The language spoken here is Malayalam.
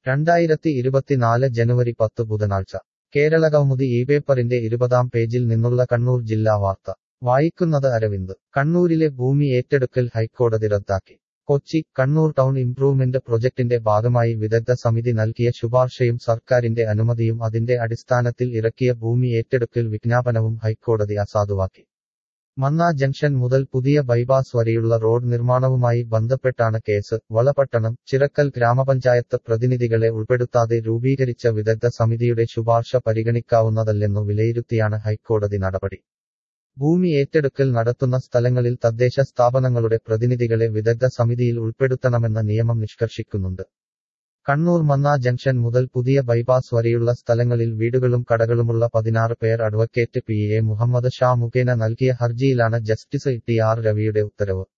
രണ്ടായിരത്തി ഇരുപത്തിനാല് ജനുവരി പത്ത് ബുധനാഴ്ച കേരളകൗമുദി ഈ പേപ്പറിന്റെ ഇരുപതാം പേജിൽ നിന്നുള്ള കണ്ണൂർ ജില്ലാ വാർത്ത വായിക്കുന്നത് അരവിന്ദ് കണ്ണൂരിലെ ഭൂമി ഏറ്റെടുക്കൽ ഹൈക്കോടതി റദ്ദാക്കി കൊച്ചി കണ്ണൂർ ടൗൺ ഇംപ്രൂവ്മെന്റ് പ്രൊജക്ടിന്റെ ഭാഗമായി വിദഗ്ധ സമിതി നൽകിയ ശുപാർശയും സർക്കാരിന്റെ അനുമതിയും അതിന്റെ അടിസ്ഥാനത്തിൽ ഇറക്കിയ ഭൂമി ഏറ്റെടുക്കൽ വിജ്ഞാപനവും ഹൈക്കോടതി അസാധുവാക്കി മന്ന ജംഗ്ഷൻ മുതൽ പുതിയ ബൈപാസ് വരെയുള്ള റോഡ് നിർമ്മാണവുമായി ബന്ധപ്പെട്ടാണ് കേസ് വളപട്ടണം ചിറക്കൽ ഗ്രാമപഞ്ചായത്ത് പ്രതിനിധികളെ ഉൾപ്പെടുത്താതെ രൂപീകരിച്ച വിദഗ്ധ സമിതിയുടെ ശുപാർശ പരിഗണിക്കാവുന്നതല്ലെന്നു വിലയിരുത്തിയാണ് ഹൈക്കോടതി നടപടി ഭൂമി ഏറ്റെടുക്കൽ നടത്തുന്ന സ്ഥലങ്ങളിൽ തദ്ദേശ സ്ഥാപനങ്ങളുടെ പ്രതിനിധികളെ വിദഗ്ധ സമിതിയിൽ ഉൾപ്പെടുത്തണമെന്ന നിയമം നിഷ്കർഷിക്കുന്നുണ്ട് കണ്ണൂർ മന്ന ജംഗ്ഷൻ മുതൽ പുതിയ ബൈപാസ് വരെയുള്ള സ്ഥലങ്ങളിൽ വീടുകളും കടകളുമുള്ള പതിനാറ് പേർ advocate P A Muhammad Shah മുഖേന നൽകിയ ഹർജിയിലാണ് ജസ്റ്റിസ് ടി ആർ രവിയുടെ ഉത്തരവ്